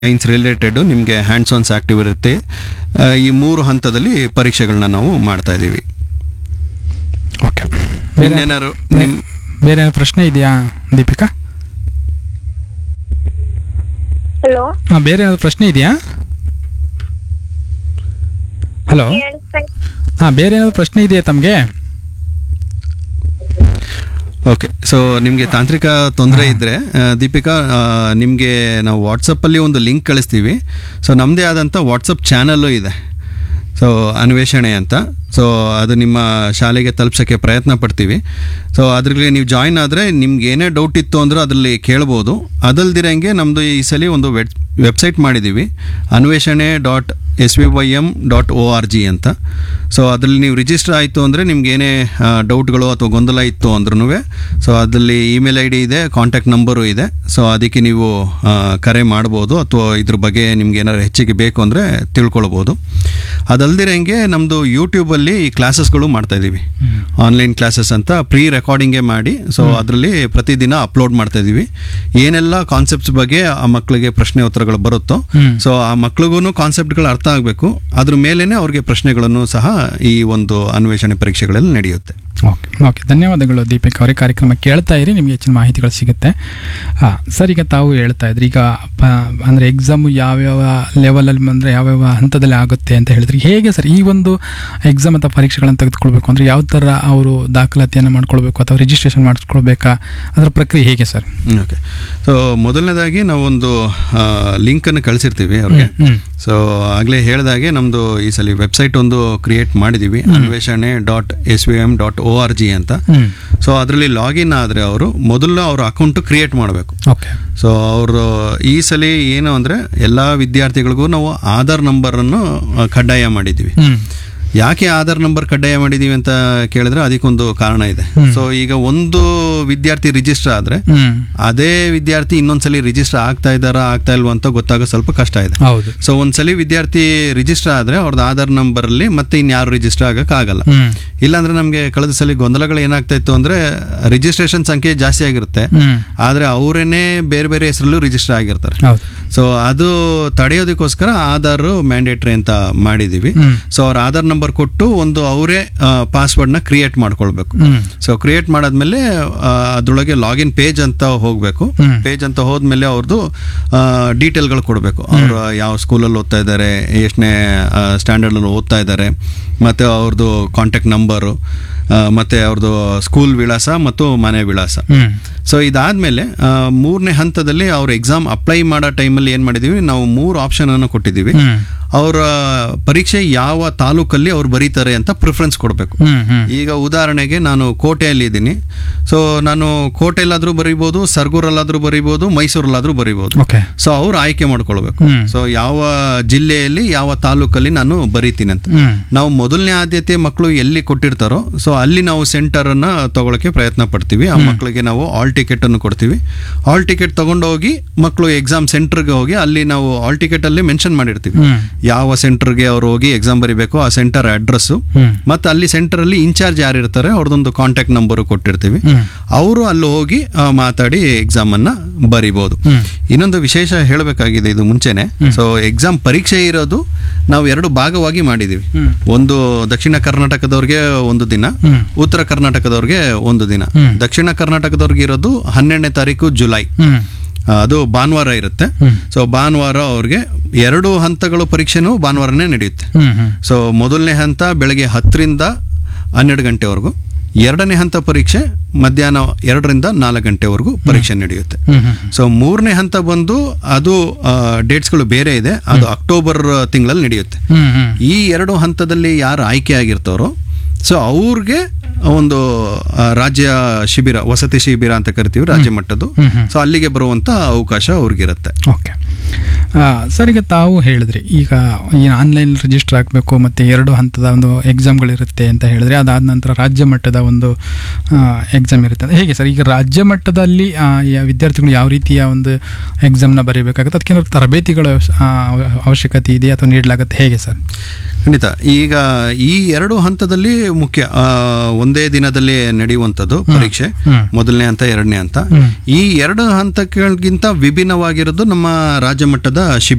Science related ನಿಮಗೆ hands ons active ಇರುತ್ತೆ ಆ, ಈ ಮೂರು ಹಂತದಲ್ಲಿ ಪರೀಕ್ಷೆಗಳನ್ನ ನಾವು ಮಾಡ್ತಾ ಇದ್ದೀವಿ ಓಕೆ ಬೇರೆ ಇನ್ನೇನಾದ್ರು ಬೇ- ನಿಮ್- ಬೇರೆ ಏನಾದ್ರು ಪ್ರಶ್ನೆ ಇದೆಯಾ ದೀಪಿಕಾ ಹಲೋ ಹಾಂ ಬೇರೆ ಏನಾದ್ರು ಪ್ರಶ್ನೆ ಇದೆಯಾ ಹಲೋ ಹಾಂ ಬೇರೆ ಏನಾದ್ರು ಪ್ರಶ್ನೆ ಇದೆಯಾ ತಮಗೆ ಓಕೆ ಸೊ ನಿಮಗೆ ತಾಂತ್ರಿಕ ತೊಂದರೆ ಇದ್ದರೆ ದೀಪಿಕಾ ನಿಮಗೆ ನಾವು ವಾಟ್ಸಪ್ಪಲ್ಲಿ ಒಂದು ಲಿಂಕ್ ಕಳಿಸ್ತೀವಿ ಸೊ ನಮ್ಮದೇ ಆದಂಥ ವಾಟ್ಸಪ್ ಚಾನಲ್ಲು ಇದೆ ಸೊ ಅನ್ವೇಷಣೆ ಅಂತ ಸೊ ಅದು ನಿಮ್ಮ ಶಾಲೆಗೆ ತಲುಪ್ಸೋಕ್ಕೆ ಪ್ರಯತ್ನ ಪಡ್ತೀವಿ ಸೊ ಅದ್ರಲ್ಲಿ ನೀವು ಜಾಯಿನ್ ಆದರೆ ನಿಮ್ಗೆ ಏನೇ ಡೌಟ್ ಇತ್ತು ಅಂದ್ರೆ ಅದರಲ್ಲಿ ಕೇಳ್ಬೋದು ಅದಲ್ದಿರಂಗೆ ನಮ್ಮದು ಈ ಸಲ ಒಂದು ವೆಬ್ ವೆಬ್ಸೈಟ್ ಮಾಡಿದ್ದೀವಿ Anveshane dot S V Y M dot O R G ಅಂತ ಸೊ ಅದರಲ್ಲಿ ನೀವು ರಿಜಿಸ್ಟರ್ ಆಯಿತು ಅಂದರೆ ನಿಮ್ಗೆ ಏನೇ ಡೌಟ್ಗಳು ಅಥವಾ ಗೊಂದಲ ಇತ್ತು ಅಂದ್ರೂ ಸೊ ಅದರಲ್ಲಿ ಇಮೇಲ್ ಐ ಡಿ ಇದೆ ಕಾಂಟ್ಯಾಕ್ಟ್ ನಂಬರು ಇದೆ ಸೊ ಅದಕ್ಕೆ ನೀವು ಆ, ಕರೆ ಮಾಡ್ಬೋದು ಅಥವಾ ಇದ್ರ ಬಗ್ಗೆ ನಿಮ್ಗೆ ಏನಾದ್ರು ಹೆಚ್ಚಿಗೆ ಬೇಕು ಅಂದರೆ ತಿಳ್ಕೊಳ್ಬೋದು ಅದಲ್ದಿರಂಗೆ ನಮ್ಮದು ಯೂಟ್ಯೂಬಲ್ಲಿ ಈ ಕ್ಲಾಸಸ್ಗಳು ಮಾಡ್ತಾ ಇದ್ದೀವಿ ಆನ್ಲೈನ್ ಕ್ಲಾಸಸ್ ಅಂತ ಪ್ರೀ ರೆಕಾರ್ಡಿಂಗೇ ಮಾಡಿ ಸೊ ಅದರಲ್ಲಿ ಪ್ರತಿದಿನ ಅಪ್ಲೋಡ್ ಮಾಡ್ತಾ ಇದ್ದೀವಿ ಏನೆಲ್ಲ ಕಾನ್ಸೆಪ್ಟ್ಸ್ ಬಗ್ಗೆ ಆ ಮಕ್ಕಳಿಗೆ ಪ್ರಶ್ನೆ ಉತ್ತರಗಳು ಬರುತ್ತೋ ಹ್ಮ್. ಸೊ ಆ ಮಕ್ಳಿಗೂ ಕಾನ್ಸೆಪ್ಟ್ಗಳು ಅರ್ಥ ಆಗಬೇಕು ಅದ್ರ ಮೇಲೇನೆ ಅವ್ರಿಗೆ ಪ್ರಶ್ನೆಗಳನ್ನು ಸಹ ಈ ಒಂದು ಅನ್ವೇಷಣೆ ಪರೀಕ್ಷೆಗಳಲ್ಲಿ ನಡೆಯುತ್ತೆ ಓಕೆ ಓಕೆ ಧನ್ಯವಾದಗಳು ದೀಪಿಕಾ ಅವರೇ ಕಾರ್ಯಕ್ರಮ ಕೇಳ್ತಾ ಇರಿ ನಿಮಗೆ ಹೆಚ್ಚಿನ ಮಾಹಿತಿಗಳು ಸಿಗುತ್ತೆ ಹಾಂ ಸರ್ ಈಗ ತಾವು ಹೇಳ್ತಾ ಇದ್ರಿ ಈಗ ಪ ಅಂದರೆ ಎಕ್ಸಾಮು ಯಾವ್ಯಾವ ಲೆವೆಲಲ್ಲಿ ಅಂದರೆ ಯಾವ್ಯಾವ ಹಂತದಲ್ಲಿ ಆಗುತ್ತೆ ಅಂತ ಹೇಳಿದ್ರಿ ಹೇಗೆ ಸರ್ ಈ ಒಂದು ಎಕ್ಸಾಮ್ ಅಥವಾ ಪರೀಕ್ಷೆಗಳನ್ನು ತೆಗೆದುಕೊಳ್ಬೇಕು ಅಂದರೆ ಯಾವ ಥರ ಅವರು ದಾಖಲಾತಿಯನ್ನು ಮಾಡ್ಕೊಳ್ಬೇಕು ಅಥವಾ ರಿಜಿಸ್ಟ್ರೇಷನ್ ಮಾಡಿಸ್ಕೊಳ್ಬೇಕಾ ಅದರ ಪ್ರಕ್ರಿಯೆ ಹೇಗೆ ಸರ್ ಓಕೆ ಸೊ ಮೊದಲನೇದಾಗಿ ನಾವೊಂದು ಲಿಂಕನ್ನು ಕಳಿಸಿರ್ತೀವಿ ಅವ್ರಿಗೆ ಹ್ಮ್. ಸೊ ಆಗಲೇ ಹೇಳಿದಾಗೆ ನಮ್ಮದು ಈ ಸಲ ವೆಬ್ಸೈಟ್ ಒಂದು ಕ್ರಿಯೇಟ್ ಮಾಡಿದ್ದೀವಿ Anveshane dot S V M dot O R G ಅಂತ ಹ್ಞೂ ಸೊ ಅದರಲ್ಲಿ ಲಾಗಿನ್ ಆದರೆ ಅವರು ಮೊದಲು ಅವ್ರ ಅಕೌಂಟ್ ಕ್ರಿಯೇಟ್ ಮಾಡಬೇಕು ಓಕೆ ಸೊ ಅವರು ಈ ಸಲ ಏನು ಅಂದರೆ ಎಲ್ಲ ವಿದ್ಯಾರ್ಥಿಗಳಿಗೂ ನಾವು ಆಧಾರ್ ನಂಬರನ್ನು ಆ, ಕಡ್ಡಾಯ ಮಾಡಿದ್ದೀವಿ ಹ್ಞೂ ಯಾಕೆ ಆಧಾರ್ ನಂಬರ್ ಕಡ್ಡಾಯ ಮಾಡಿದ್ದೀವಿ ಅಂತ ಕೇಳಿದ್ರೆ ಅದಕ್ಕೊಂದು ಕಾರಣ ಇದೆ ಸೊ ಈಗ ಒಂದು ವಿದ್ಯಾರ್ಥಿ ರಿಜಿಸ್ಟರ್ ಆದರೆ ಹ್ಞೂ ಅದೇ ವಿದ್ಯಾರ್ಥಿ ಇನ್ನೊಂದ್ಸಲಿ ರಿಜಿಸ್ಟರ್ ಆಗ್ತಾ ಇದ್ದಾರಾ ಆಗ್ತಾ ಇಲ್ವಾ ಅಂತ ಗೊತ್ತಾಗೋ ಸ್ವಲ್ಪ ಕಷ್ಟ ಇದೆ ಹೌದು ಸೊ ಒಂದ್ಸಲಿ ವಿದ್ಯಾರ್ಥಿ ರಿಜಿಸ್ಟರ್ ಆದ್ರೆ ಅವ್ರದ್ದು ಆಧಾರ್ ನಂಬರ್ ಅಲ್ಲಿ ಮತ್ತೆ ಇನ್ಯಾರು ರಿಜಿಸ್ಟರ್ ಆಗಕ್ ಆಗಲ್ಲ ಹ್ಞೂ ಇಲ್ಲಾಂದ್ರೆ ನಮಗೆ ಕಳೆದ ಸಲ ಗೊಂದಲಗಳು ಏನಾಗ್ತಾ ಇತ್ತು ಅಂದ್ರೆ ರಿಜಿಸ್ಟ್ರೇಷನ್ ಸಂಖ್ಯೆ ಜಾಸ್ತಿ ಆಗಿರುತ್ತೆ ಹ್ಞೂ ಆದ್ರೆ ಅವರೇನೆ ಬೇರೆ ಬೇರೆ ಹೆಸರಲ್ಲೂ ರಿಜಿಸ್ಟರ್ ಆಗಿರ್ತಾರೆ ಹೌದು ಸೊ ಅದು ತಡೆಯೋದಕ್ಕೋಸ್ಕರ ಆಧಾರ್ ಮ್ಯಾಂಡೇಟ್ರಿ ಅಂತ ಮಾಡಿದೀವಿ ಹ್ಮ್. ಸೊ ಅವ್ರ ಆಧಾರ್ ನಂಬರ್ ಕೊಟ್ಟು ಒಂದು ಅವರೇ ಪಾಸ್ವರ್ಡ್ನ ಕ್ರಿಯೇಟ್ ಮಾಡ್ಕೊಳ್ಬೇಕು ಹ್ಞೂ ಸೊ ಕ್ರಿಯೇಟ್ ಮಾಡಾದ್ಮೇಲೆ ಆ, ಅದ್ರೊಳಗೆ ಲಾಗಿನ್ ಪೇಜ್ ಅಂತ ಹೋಗಬೇಕು ಹ್ಮ್. ಪೇಜ್ ಅಂತ ಹೋದ್ಮೇಲೆ ಅವ್ರದ್ದು ಡೀಟೇಲ್ಗಳು ಕೊಡಬೇಕು ಅವರು ಯಾವ ಸ್ಕೂಲಲ್ಲಿ ಓದ್ತಾ ಇದ್ದಾರೆ ಎಷ್ಟನೇ ಸ್ಟ್ಯಾಂಡರ್ಡಲ್ಲಿ ಓದ್ತಾ ಇದ್ದಾರೆ ಮತ್ತು ಅವ್ರದ್ದು ಕಾಂಟ್ಯಾಕ್ಟ್ ನಂಬರು ಮತ್ತು ಅವ್ರದ್ದು ಸ್ಕೂಲ್ ವಿಳಾಸ ಮತ್ತು ಮನೆ ವಿಳಾಸ ಹ್ಞೂ ಸೊ ಇದಾದಮೇಲೆ ಮೂರನೇ ಹಂತದಲ್ಲಿ ಅವ್ರು ಎಕ್ಸಾಮ್ ಅಪ್ಲೈ ಮಾಡೋ ಟೈಮಲ್ಲಿ ಏನು ಮಾಡಿದ್ದೀವಿ ನಾವು ಮೂರು ಆಪ್ಷನನ್ನು ಕೊಟ್ಟಿದ್ದೀವಿ ಹ್ಞೂ ಅವರ ಪರೀಕ್ಷೆ ಯಾವ ತಾಲೂಕಲ್ಲಿ ಅವ್ರು ಬರೀತಾರೆ ಅಂತ ಪ್ರಿಫರೆನ್ಸ್ ಕೊಡಬೇಕು ಹ್ಞೂ ಹ್ಞೂ ಈಗ ಉದಾಹರಣೆಗೆ ನಾನು ಕೋಟೆಯಲ್ಲಿ ಇದ್ದೀನಿ ಸೊ ನಾನು ಕೋಟೆಯಲ್ಲಾದರೂ ಬರೀಬೋದು ಸರ್ಗೂರಲ್ಲಾದರೂ ಬರೀಬೋದು ಮೈಸೂರಲ್ಲಾದರೂ ಬರೀಬೋದು ಓಕೆ ಸೊ ಅವ್ರು ಆಯ್ಕೆ ಮಾಡ್ಕೊಳ್ಬೇಕು ಹ್ಮ್. ಸೊ ಯಾವ ಜಿಲ್ಲೆಯಲ್ಲಿ ಯಾವ ತಾಲೂಕಲ್ಲಿ ನಾನು ಬರೀತೀನಿ ಅಂತ ಹ್ಞೂ ನಾವು ಮೊದಲನೇ ಆದ್ಯತೆ ಮಕ್ಕಳು ಎಲ್ಲಿ ಕೊಟ್ಟಿರ್ತಾರೋ ಸೊ ಅಲ್ಲಿ ನಾವು ಸೆಂಟರ್ ಅನ್ನ ತಗೊಳಕ್ಕೆ ಪ್ರಯತ್ನ ಪಡ್ತೀವಿ ಆ ಮಕ್ಕಳಿಗೆ ನಾವು ಆಲ್ ಟಿಕೆಟ್ ಅನ್ನು ಕೊಡ್ತೀವಿ ಆಲ್ ಟಿಕೆಟ್ ತಗೊಂಡೋಗಿ ಮಕ್ಕಳು ಎಕ್ಸಾಮ್ ಸೆಂಟರ್ಗೆ ಹೋಗಿ ಅಲ್ಲಿ ನಾವು ಆಲ್ ಟಿಕೆಟ್ ಅಲ್ಲಿ ಮೆನ್ಷನ್ ಮಾಡಿರ್ತೀವಿ ಹ್ಞೂ ಯಾವ ಸೆಂಟರ್ಗೆ ಅವ್ರು ಹೋಗಿ ಎಕ್ಸಾಮ್ ಬರೀಬೇಕು ಆ ಸೆಂಟರ್ ಅಡ್ರೆಸ್ಸು ಹ್ಞೂ ಮತ್ತೆ ಅಲ್ಲಿ ಸೆಂಟರ್ ಅಲ್ಲಿ ಇನ್ಚಾರ್ಜ್ ಯಾರು ಇರ್ತಾರೆ ಅವ್ರದ್ದೊಂದು ಕಾಂಟ್ಯಾಕ್ಟ್ ನಂಬರ್ ಕೊಟ್ಟಿರ್ತೀವಿ ಹ್ಞೂ ಅವರು ಅಲ್ಲಿ ಹೋಗಿ ಆ, ಮಾತಾಡಿ ಎಕ್ಸಾಮ್ ಅನ್ನ ಬರಿಬೋದು ಹ್ಞೂ ಇನ್ನೊಂದು ವಿಶೇಷ ಹೇಳಬೇಕಾಗಿದೆ ಇದು ಮುಂಚೆನೆ ಸೊ ಎಕ್ಸಾಮ್ ಪರೀಕ್ಷೆ ಇರೋದು ನಾವು ಎರಡು ಭಾಗವಾಗಿ ಮಾಡಿದೀವಿ ಹ್ಮ್. ಒಂದು ದಕ್ಷಿಣ ಕರ್ನಾಟಕದವ್ರಿಗೆ ಒಂದು ದಿನ ಹ್ಮ್. ಉತ್ತರ ಕರ್ನಾಟಕದವ್ರಿಗೆ ಒಂದು ದಿನ ಹ್ಮ್. ದಕ್ಷಿಣ ಕರ್ನಾಟಕದವ್ರಿಗೆ ಇರೋದು ಹನ್ನೆರಡನೇ ತಾರೀಕು ಜುಲೈ ಹ್ಞೂ ಆ, ಅದು ಭಾನುವಾರ ಇರುತ್ತೆ ಹ್ಮ್. ಸೊ ಭಾನುವಾರ ಅವ್ರಿಗೆ ಎರಡು ಹಂತಗಳು ಪರೀಕ್ಷೆನೂ ಭಾನುವಾರನೇ ನಡೆಯುತ್ತೆ ಹ್ಞೂ ಹ್ಞೂ ಸೊ ಮೊದಲನೇ ಹಂತ ಬೆಳಗ್ಗೆ ಹತ್ತರಿಂದ ಹನ್ನೆರಡು ಗಂಟೆವರೆಗೂ ಎರಡನೇ ಹಂತ ಪರೀಕ್ಷೆ ಮಧ್ಯಾಹ್ನ ಎರಡರಿಂದ ನಾಲ್ಕು ಗಂಟೆವರೆಗೂ ಪರೀಕ್ಷೆ ನಡೆಯುತ್ತೆ ಹ್ಞೂ ಹ್ಞೂ ಸೊ ಮೂರನೇ ಹಂತ ಬಂದು ಅದು ಡೇಟ್ಸ್ಗಳು ಬೇರೆ ಇದೆ ಅದು ಅಕ್ಟೋಬರ್ ತಿಂಗಳಲ್ಲಿ ನಡೆಯುತ್ತೆ ಹ್ಞೂ ಹ್ಞೂ ಈ ಎರಡು ಹಂತದಲ್ಲಿ ಯಾರು ಆಯ್ಕೆ ಆಗಿರ್ತಾರೋ ಸೊ ಅವ್ರಿಗೆ ಒಂದು ಆ, ರಾಜ್ಯ ಶಿಬಿರ ವಸತಿ ಶಿಬಿರ ಅಂತ ಕರಿತೀವಿ ರಾಜ್ಯ ಮಟ್ಟದ್ದು ಹ್ಮ್ ಹ್ಮ್. ಸೊ ಅಲ್ಲಿಗೆ ಬರುವಂತ ಅವಕಾಶ ಅವ್ರಿಗಿರುತ್ತೆ ಓಕೆ ಸರ್ ಈಗ ತಾವು ಹೇಳಿದ್ರಿ ಈಗ ಈ ಆನ್ಲೈನ್ ರಿಜಿಸ್ಟರ್ ಆಗಬೇಕು ಮತ್ತು ಎರಡು ಹಂತದ ಒಂದು ಎಕ್ಸಾಮ್ಗಳಿರುತ್ತೆ ಅಂತ ಹೇಳಿದ್ರೆ ಅದಾದ ನಂತರ ರಾಜ್ಯ ಮಟ್ಟದ ಒಂದು ಎಕ್ಸಾಮ್ ಇರುತ್ತೆ ಅಂತ ಹೇಗೆ ಸರ್ ಈಗ ರಾಜ್ಯ ಮಟ್ಟದಲ್ಲಿ ಆ, ಯಾ- ವಿದ್ಯಾರ್ಥಿಗಳು ಯಾವ ರೀತಿಯ ಒಂದು ಎಕ್ಸಾಮ್ನ ಬರೀಬೇಕಾಗುತ್ತೆ ಅದಕ್ಕೆ ತರಬೇತಿಗಳ ಆ, ಅವಶ್ಯಕತೆ ಇದೆಯಾ ಅಥವಾ ನೀಡಲಾಗುತ್ತೆ ಹೇಗೆ ಸರ್ ಖಂಡಿತ ಈಗ ಈ ಎರಡು ಹಂತದಲ್ಲಿ ಮುಖ್ಯ ಆ, ಒಂದೇ ದಿನದಲ್ಲಿ ನಡೆಯುವಂಥದ್ದು ಪರೀಕ್ಷೆ ಹ್ಮ್. ಮೊದಲನೇ ಹಂತ ಎರಡನೇ ಹಂತ ಹ್ಮ್. ಈ ಎರಡು ಹಂತಗಳಿಗಿಂತ ವಿಭಿನ್ನವಾಗಿರೋದು ನಮ್ಮ ರಾಜ್ಯ ಮಟ್ಟದ ಶಿಬಿರ